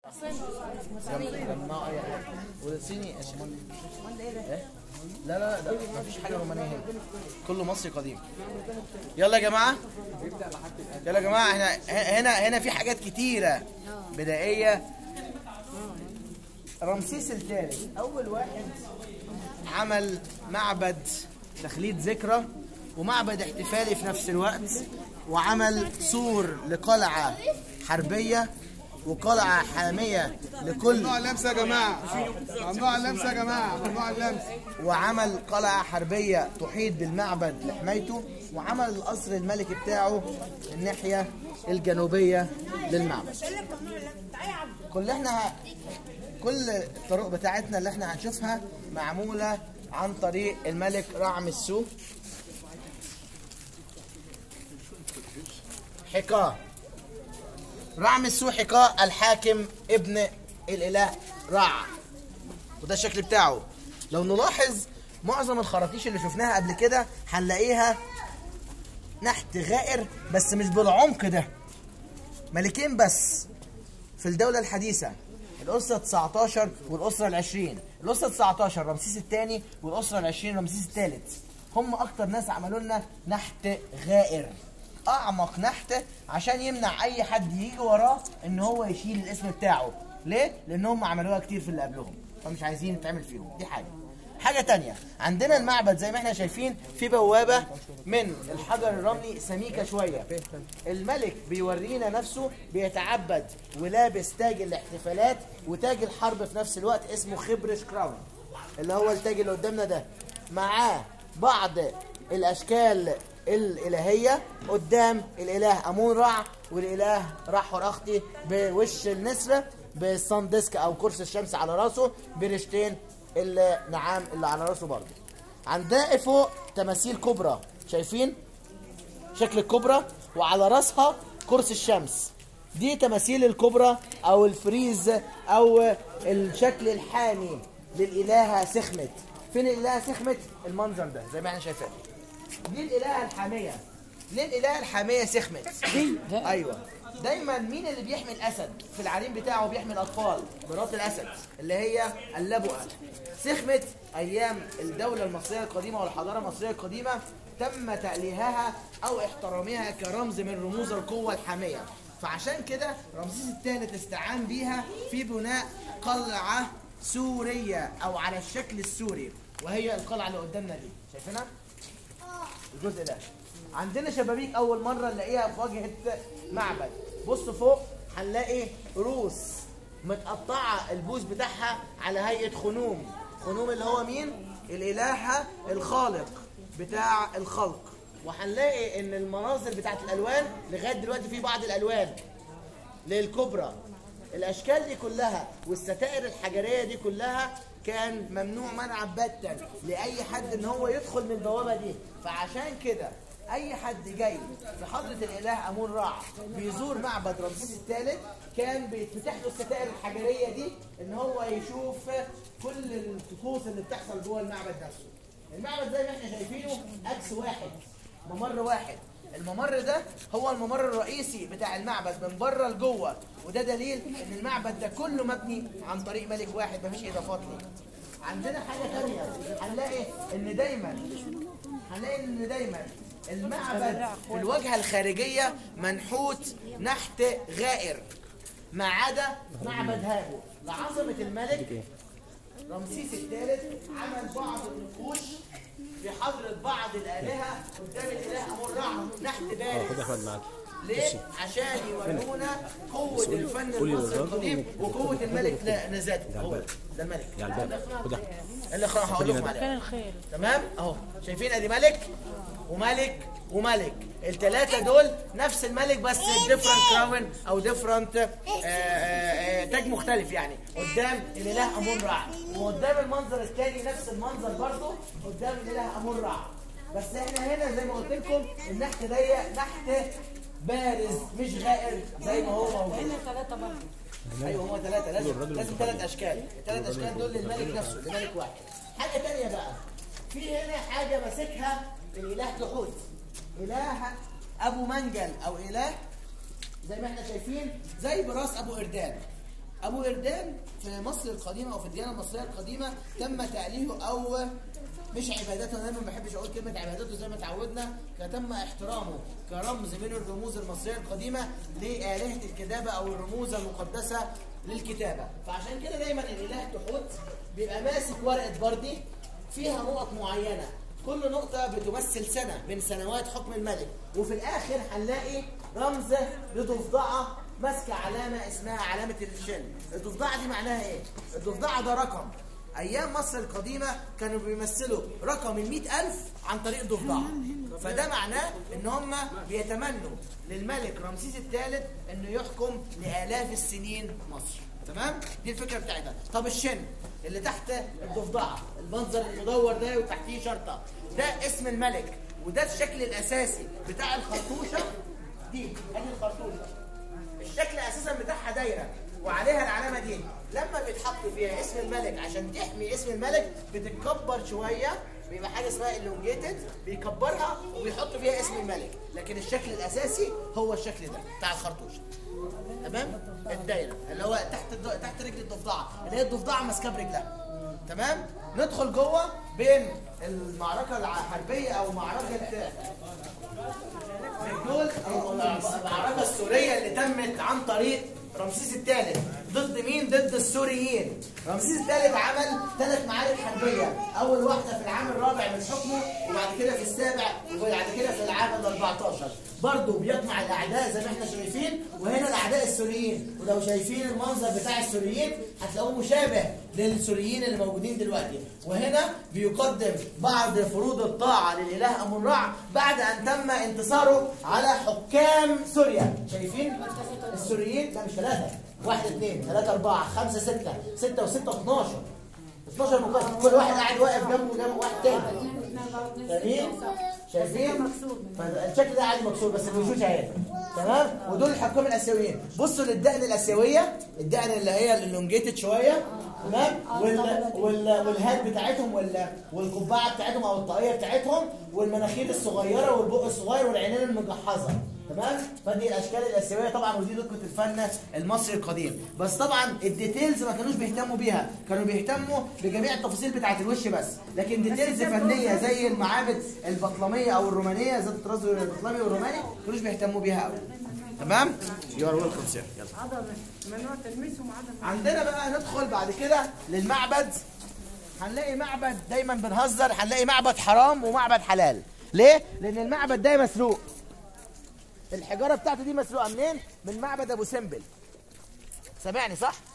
جمعوا اي حاجه والصيني ايه لا لا لا ده مفيش حاجه رومانيه هنا كله مصري قديم يلا يا جماعه يلا يا جماعه احنا هنا هنا في حاجات كتيره بدائيه رمسيس الثالث اول واحد عمل معبد تخليد ذكرى ومعبد احتفالي في نفس الوقت وعمل سور لقلعه حربيه وقلعه حاميه لكل ممنوع اللمس يا جماعه ممنوع اللمس يا جماعه ممنوع اللمس وعمل قلعة حربية تحيط بالمعبد لحمايته وعمل القصر الملكي بتاعه الناحية الجنوبية للمعبد كل احنا كل الطرق بتاعتنا اللي احنا هنشوفها معمولة عن طريق الملك رعم السو حكاه رعم السو حكاه الحاكم ابن الاله رع وده الشكل بتاعه لو نلاحظ معظم الخراطيش اللي شفناها قبل كده هنلاقيها نحت غائر بس مش بالعمق ده ملكين بس في الدولة الحديثة الأسرة 19 والأسرة العشرين الأسرة 19 رمسيس الثاني والأسرة العشرين رمسيس الثالث هم أكتر ناس عملوا لنا نحت غائر أعمق نحت عشان يمنع أي حد يجي وراه إن هو يشيل الاسم بتاعه ليه؟ لأن هم عملوها كتير في اللي قبلهم فمش عايزين يتعمل فيهم دي حاجة حاجة تانية عندنا المعبد زي ما احنا شايفين في بوابة من الحجر الرملي سميكة شوية الملك بيورينا نفسه بيتعبد ولابس تاج الاحتفالات وتاج الحرب في نفس الوقت اسمه خبرش كراون اللي هو التاج اللي قدامنا ده معاه بعض الاشكال الالهيه قدام الاله امون رع والاله رحور اختي بوش النسر بالصن ديسك او كرسي الشمس على راسه برشتين النعام اللي على راسه برضه عندها فوق تماثيل كبرى شايفين شكل الكبرى وعلى راسها كرسي الشمس دي تماثيل الكبرى او الفريز او الشكل الحامي للالهه سخمت فين الالهه سخمت المنظر ده زي ما احنا شايفين دي الالهه الحاميه ليه الالهه الحاميه سخمت ايوه دايما مين اللي بيحمي الاسد في العرين بتاعه بيحمي الاطفال مرات الاسد اللي هي اللبؤه سخمت ايام الدوله المصريه القديمه والحضاره المصريه القديمه تم تأليهها او احترامها كرمز من رموز القوه الحاميه فعشان كده رمسيس الثالث استعان بيها في بناء قلعه سوريه او على الشكل السوري وهي القلعه اللي قدامنا دي شايفينها الجزء ده عندنا شبابيك اول مره نلاقيها في واجهه معبد بص فوق هنلاقي روس متقطعه البوز بتاعها على هيئه خنوم خنوم اللي هو مين الالهه الخالق بتاع الخلق وهنلاقي ان المناظر بتاعت الالوان لغايه دلوقتي في بعض الالوان للكبرى الاشكال دي كلها والستائر الحجريه دي كلها كان ممنوع منعا باتا لاي حد ان هو يدخل من البوابه دي فعشان كده اي حد جاي في حضره الاله امون رع بيزور معبد رمسيس الثالث كان بيتفتح له الستائر الحجريه دي ان هو يشوف كل الطقوس اللي بتحصل جوه المعبد نفسه المعبد زي ما احنا شايفينه اكس واحد ممر واحد الممر ده هو الممر الرئيسي بتاع المعبد من بره لجوه وده دليل ان المعبد ده كله مبني عن طريق ملك واحد مفيش اضافات ليه عندنا حاجه ثانيه هنلاقي ان دايما هنلاقي ان دايما المعبد في الواجهه الخارجيه منحوت نحت غائر ما عدا معبد هابو لعظمه الملك رمسيس الثالث عمل بعض النقوش في حضرة بعض الآلهة قدام الإله أمون رع نحت بارز ليه؟ عشان يورونا قوة الفن المصري القديم وقوة الملك لا- نزاته هو ده الملك اللي خلاص هقول لكم عليه تمام اهو شايفين ادي ملك وملك وملك الثلاثه دول نفس الملك بس ديفرنت كراون او ديفرنت تاج مختلف يعني قدام الاله امون رع وقدام المنظر الثاني نفس المنظر برضه قدام الاله امون رع بس احنا هنا زي ما قلت لكم النحت ضيق نحت بارز مش غائر زي ما هو موجود ثلاثة برضه ايوه هو ثلاثة لازم لازم ثلاث اشكال، الثلاث اشكال دول للملك نفسه لملك واحد. حاجة تانية بقى في هنا حاجة ماسكها الاله جحود. اله ابو منجل او اله زي ما احنا شايفين زي براس ابو اردان. ابو اردان في مصر القديمه او في الديانه المصريه القديمه تم تاليهه او مش عبادته انا دايما ما بحبش اقول كلمه عبادته زي ما اتعودنا تم احترامه كرمز من الرموز المصريه القديمه لالهه الكتابه او الرموز المقدسه للكتابه فعشان كده دايما الاله تحوت بيبقى ماسك ورقه بردي فيها نقط معينه كل نقطة بتمثل سنة من سنوات حكم الملك وفي الآخر هنلاقي رمز لضفدعة ماسكة علامة اسمها علامة الشن الضفدعة دي معناها ايه؟ الضفدعة ده رقم أيام مصر القديمة كانوا بيمثلوا رقم المئة ألف عن طريق ضفدعة فده معناه إن هم بيتمنوا للملك رمسيس الثالث إنه يحكم لآلاف السنين مصر تمام دي الفكره بتاعتها طب الشن اللي تحت الضفدعه المنظر المدور ده وتحتيه شرطه ده اسم الملك وده الشكل الاساسي بتاع الخرطوشه دي ادي الخرطوشه الشكل اساسا بتاعها دايره وعليها العلامه دي لما بيتحط فيها اسم الملك عشان تحمي اسم الملك بتتكبر شويه بيبقى حاجه اسمها elongated بيكبرها وبيحط فيها اسم الملك لكن الشكل الاساسي هو الشكل ده بتاع الخرطوشه تمام الدايره اللي هو تحت الد... تحت رجل الضفدعه اللي هي الضفدعه ماسكه برجلها تمام ندخل جوه بين المعركه الحربيه او معركه الجول او المعركه السوريه اللي تمت عن طريق رمسيس الثالث ضد مين؟ ضد السوريين. رمسيس الثالث عمل ثلاث معارك حربيه، اول واحده في العام الرابع من حكمه وبعد كده في السابع وبعد كده في العام ال 14. برضه بيقمع الاعداء زي ما احنا شايفين وهنا الاعداء السوريين ولو شايفين المنظر بتاع السوريين هتلاقوه مشابه للسوريين اللي موجودين دلوقتي وهنا بيقدم بعض فروض الطاعه للاله امون رع بعد ان تم انتصاره على حكام سوريا شايفين السوريين لا مش ثلاثه واحد اثنين ثلاثة أربعة خمسة ستة ستة وستة 12 12 مقاتل كل واحد قاعد واقف جنبه جنب واحد تاني شايفين؟ شايفين؟ فالشكل ده عادي مكسور بس الوشوش اهي تمام؟ ودول الحكام الاسيويين بصوا للدقن الاسيويه الدقن اللي هي اللونجيتد شويه تمام؟ وال وال والهاد بتاعتهم وال والقبعه بتاعتهم او الطاقيه بتاعتهم والمناخير الصغيره والبق الصغير والعينين المجحظه تمام فدي الاشكال الاسيويه طبعا ودي دقه الفن المصري القديم بس طبعا الديتيلز ما كانوش بيهتموا بيها كانوا بيهتموا بجميع التفاصيل بتاعه الوش بس لكن ديتيلز فنيه زي المعابد البطلميه او الرومانيه ذات الطراز البطلمي والروماني ما كانوش بيهتموا بيها قوي تمام يو ار ويلكم سير يلا عضلة ممنوع تلمسهم عضلة عندنا بقى ندخل بعد كده للمعبد هنلاقي معبد دايما بنهزر هنلاقي معبد حرام ومعبد حلال ليه؟ لأن المعبد ده مسروق الحجارة بتاعته دي مسروقة منين؟ من معبد أبو سمبل سامعني صح؟